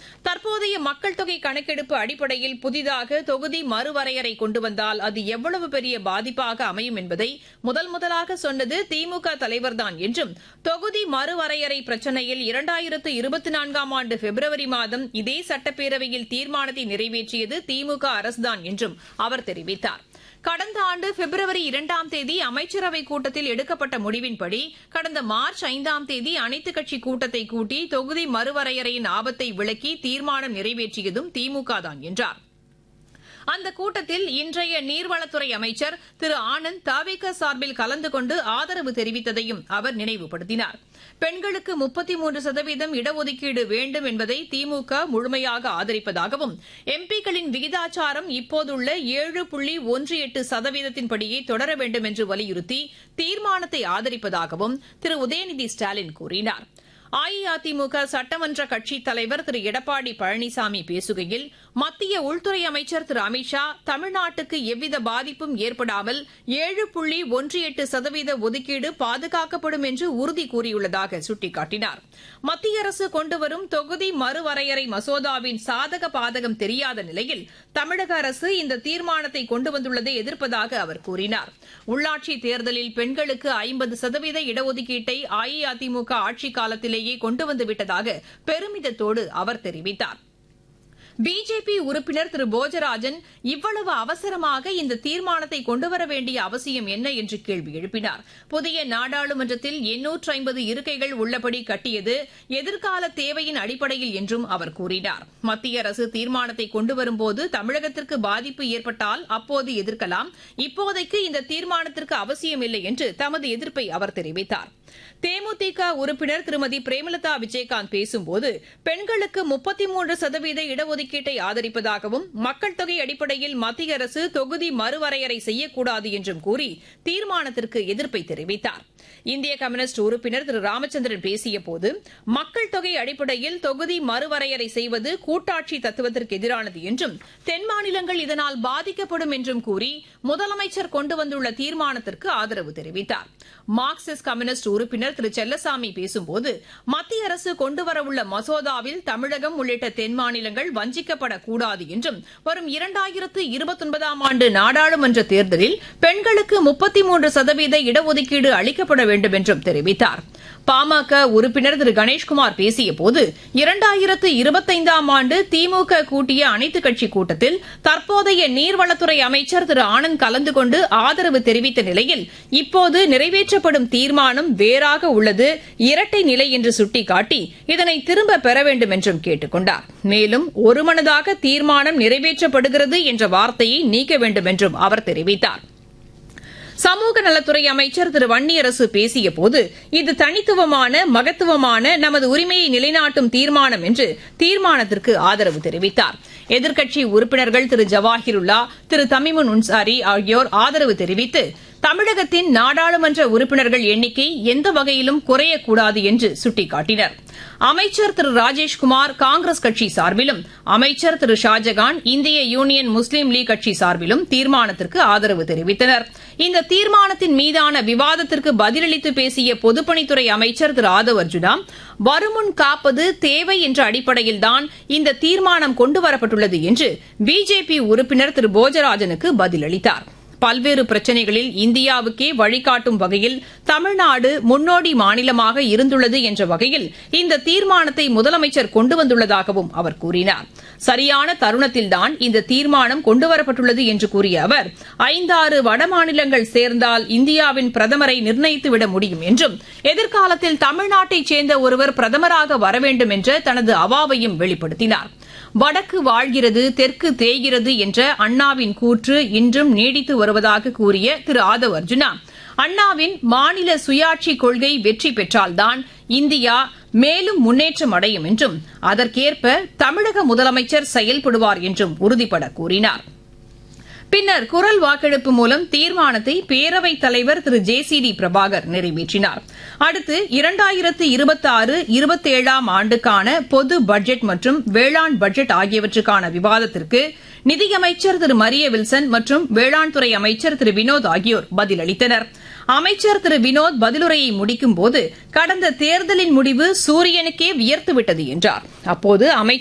தற்போதைய மக்கள் தொகை கணக்கெடுப்பு அடிப்படையில் புதிதாக தொகுதி மறுவரையறை கொண்டு வந்தால் அது எவ்வளவு பெரிய பாதிப்பாக அமையும் என்பதை முதல் முதலாக சொன்னது திமுக தலைவர்தான் என்றும் தொகுதி மறுவரையறை பிரச்சினையில் இரண்டாயிரத்து இருபத்தி நான்காம் ஆண்டு பிப்ரவரி மாதம் இதே சட்டப்பேரவையில் தீர்மானத்தை நிறைவேற்றியது திமுக அரசுதான் என்றும் அவர் தெரிவித்தார் கடந்த ஆண்டு பிப்ரவரி இரண்டாம் தேதி அமைச்சரவைக் கூட்டத்தில் எடுக்கப்பட்ட முடிவின்படி கடந்த மார்ச் ஐந்தாம் தேதி அனைத்துக் கட்சி கூட்டத்தை கூட்டி தொகுதி மறுவரையறையின் ஆபத்தை விளக்கி தீர்மானம் நிறைவேற்றியதும் திமுக தான் என்றார் அந்த கூட்டத்தில் இன்றைய நீர்வளத்துறை அமைச்சர் திரு ஆனந்த் தாவேக சார்பில் கலந்து கொண்டு ஆதரவு தெரிவித்ததையும் அவர் நினைவுபடுத்தினார் பெண்களுக்கு முப்பத்தி மூன்று சதவீதம் இடஒதுக்கீடு வேண்டும் என்பதை திமுக முழுமையாக ஆதரிப்பதாகவும் எம்பிக்களின் விகிதாச்சாரம் இப்போதுள்ள ஏழு புள்ளி ஒன்று எட்டு சதவீதத்தின்படியே தொடர வேண்டும் என்று வலியுறுத்தி தீர்மானத்தை ஆதரிப்பதாகவும் திரு உதயநிதி ஸ்டாலின் கூறினார் அஇஅதிமுக சட்டமன்ற கட்சித் தலைவர் திரு எடப்பாடி பழனிசாமி பேசுகையில் மத்திய உள்துறை அமைச்சர் திரு அமித்ஷா தமிழ்நாட்டுக்கு எவ்வித பாதிப்பும் ஏற்படாமல் ஏழு புள்ளி ஒன்று எட்டு சதவீத ஒதுக்கீடு பாதுகாக்கப்படும் என்று உறுதி கூறியுள்ளதாக சுட்டிக்காட்டினார் மத்திய அரசு கொண்டுவரும் தொகுதி மறுவரையறை மசோதாவின் சாதக பாதகம் தெரியாத நிலையில் தமிழக அரசு இந்த தீர்மானத்தை கொண்டு வந்துள்ளதை எதிர்ப்பதாக அவர் கூறினார் உள்ளாட்சி தேர்தலில் பெண்களுக்கு ஐம்பது சதவீத இடஒதுக்கீட்டை அஇஅதிமுக ஆட்சிக் காலத்திலேயே கொண்டு வந்துவிட்டதாக பெருமிதத்தோடு அவர் தெரிவித்தார் பிஜேபி உறுப்பினர் திரு போஜராஜன் இவ்வளவு அவசரமாக இந்த தீர்மானத்தை கொண்டுவர வேண்டிய அவசியம் என்ன என்று கேள்வி எழுப்பினார் புதிய நாடாளுமன்றத்தில் எண்ணூற்று ஐம்பது இருக்கைகள் உள்ளபடி கட்டியது எதிர்கால தேவையின் அடிப்படையில் என்றும் அவர் கூறினார் மத்திய அரசு தீர்மானத்தை கொண்டுவரும்போது தமிழகத்திற்கு பாதிப்பு ஏற்பட்டால் அப்போது எதிர்க்கலாம் இப்போதைக்கு இந்த தீர்மானத்திற்கு அவசியமில்லை என்று தமது எதிர்ப்பை அவர் தெரிவித்தார் தேமுதிக உறுப்பினர் திருமதி பிரேமலதா விஜயகாந்த் பேசும்போது பெண்களுக்கு முப்பத்தி மூன்று சதவீத இடஒதுக்கீட்டை ஆதரிப்பதாகவும் மக்கள் தொகை அடிப்படையில் மத்திய அரசு தொகுதி மறுவரையறை செய்யக்கூடாது என்றும் கூறி தீர்மானத்திற்கு எதிர்ப்பை தெரிவித்தார் இந்திய கம்யூனிஸ்ட் உறுப்பினர் திரு ராமச்சந்திரன் பேசியபோது மக்கள் தொகை அடிப்படையில் தொகுதி மறுவரையறை செய்வது கூட்டாட்சி தத்துவத்திற்கு எதிரானது என்றும் தென் மாநிலங்கள் இதனால் பாதிக்கப்படும் என்றும் கூறி முதலமைச்சர் கொண்டு வந்துள்ள தீர்மானத்திற்கு ஆதரவு தெரிவித்தார் மார்க்சிஸ்ட் கம்யூனிஸ்ட் உறுப்பினர் திரு செல்லசாமி பேசும்போது மத்திய அரசு கொண்டுவரவுள்ள மசோதாவில் தமிழகம் உள்ளிட்ட தென் மாநிலங்கள் வஞ்சிக்கப்படக்கூடாது என்றும் வரும் இரண்டாயிரத்து இருபத்தொன்பதாம் ஆண்டு நாடாளுமன்ற தேர்தலில் பெண்களுக்கு முப்பத்தி மூன்று சதவீத இடஒதுக்கீடு அளிக்கப்பட வேண்டும் என்றும் தெரிவித்தார் பாமக உறுப்பினர் திரு கணேஷ்குமார் பேசியபோது இரண்டாயிரத்து இருபத்தைந்தாம் ஆண்டு திமுக கூட்டிய அனைத்துக் கட்சி கூட்டத்தில் தற்போதைய நீர்வளத்துறை அமைச்சர் திரு ஆனந்த் கலந்து கொண்டு ஆதரவு தெரிவித்த நிலையில் இப்போது நிறைவேற்றப்படும் தீர்மானம் வேறாக உள்ளது இரட்டை நிலை என்று சுட்டிக்காட்டி இதனை திரும்ப பெற வேண்டும் என்றும் கேட்டுக் கொண்டார் மேலும் ஒருமனதாக தீர்மானம் நிறைவேற்றப்படுகிறது என்ற வார்த்தையை நீக்க வேண்டும் என்றும் அவர் தெரிவித்தார் சமூக நலத்துறை அமைச்சர் திரு வன்னியரசு பேசியபோது இது தனித்துவமான மகத்துவமான நமது உரிமையை நிலைநாட்டும் தீர்மானம் என்று தீர்மானத்திற்கு ஆதரவு தெரிவித்தார் எதிர்க்கட்சி உறுப்பினர்கள் திரு ஜவாஹிருல்லா திரு தமிமுன் உன்சாரி ஆகியோர் ஆதரவு தெரிவித்து தமிழகத்தின் நாடாளுமன்ற உறுப்பினர்கள் எண்ணிக்கை எந்த வகையிலும் குறையக்கூடாது என்று சுட்டிக்காட்டினர் அமைச்சர் திரு ராஜேஷ்குமார் காங்கிரஸ் கட்சி சார்பிலும் அமைச்சர் திரு ஷாஜகான் இந்திய யூனியன் முஸ்லீம் லீக் கட்சி சார்பிலும் தீர்மானத்திற்கு ஆதரவு தெரிவித்தனர் இந்த தீர்மானத்தின் மீதான விவாதத்திற்கு பதிலளித்து பேசிய பொதுப்பணித்துறை அமைச்சர் திரு ஆதவ் அர்ஜுனா வருமுன் காப்பது தேவை என்ற அடிப்படையில்தான் இந்த தீர்மானம் கொண்டுவரப்பட்டுள்ளது என்று பிஜேபி உறுப்பினர் திரு போஜராஜனுக்கு பதிலளித்தார் பல்வேறு பிரச்சினைகளில் இந்தியாவுக்கே வழிகாட்டும் வகையில் தமிழ்நாடு முன்னோடி மாநிலமாக இருந்துள்ளது என்ற வகையில் இந்த தீர்மானத்தை முதலமைச்சர் கொண்டு வந்துள்ளதாகவும் அவர் கூறினார் சரியான தருணத்தில்தான் இந்த தீர்மானம் கொண்டுவரப்பட்டுள்ளது என்று கூறிய அவர் ஐந்தாறு வடமாநிலங்கள் சேர்ந்தால் இந்தியாவின் பிரதமரை நிர்ணயித்துவிட முடியும் என்றும் எதிர்காலத்தில் தமிழ்நாட்டைச் சேர்ந்த ஒருவர் பிரதமராக வர வேண்டும் என்ற தனது அவாவையும் வெளிப்படுத்தினார் வடக்கு வாழ்கிறது தெற்கு தேய்கிறது என்ற அண்ணாவின் கூற்று இன்றும் நீடித்து வருவதாக கூறிய திரு ஆதவ் அர்ஜுனா அண்ணாவின் மாநில சுயாட்சி கொள்கை வெற்றி பெற்றால்தான் இந்தியா மேலும் முன்னேற்றம் அடையும் என்றும் அதற்கேற்ப தமிழக முதலமைச்சர் செயல்படுவார் என்றும் உறுதிபட கூறினார் பின்னர் குரல் வாக்கெடுப்பு மூலம் தீர்மானத்தை பேரவைத் தலைவர் Thiru J C T Prabhakar நிறைவேற்றினார் அடுத்து இரண்டாயிரத்து இருபத்தி ஆறு இருபத்தேழாம் ஆண்டுக்கான பொது பட்ஜெட் மற்றும் வேளாண் பட்ஜெட் ஆகியவற்றுக்கான விவாதத்திற்கு நிதியமைச்சர் திரு மரிய வில்சன் மற்றும் வேளாண் துறை அமைச்சர் திரு வினோத் ஆகியோர் பதிலளித்தனர் அமைச்சர் திரு வினோத் பதிலுரையை முடிக்கும்போது கடந்த தேர்தலின் முடிவு சூரியனுக்கே வியர்த்துவிட்டது என்றார் அப்போது அமைச்சர்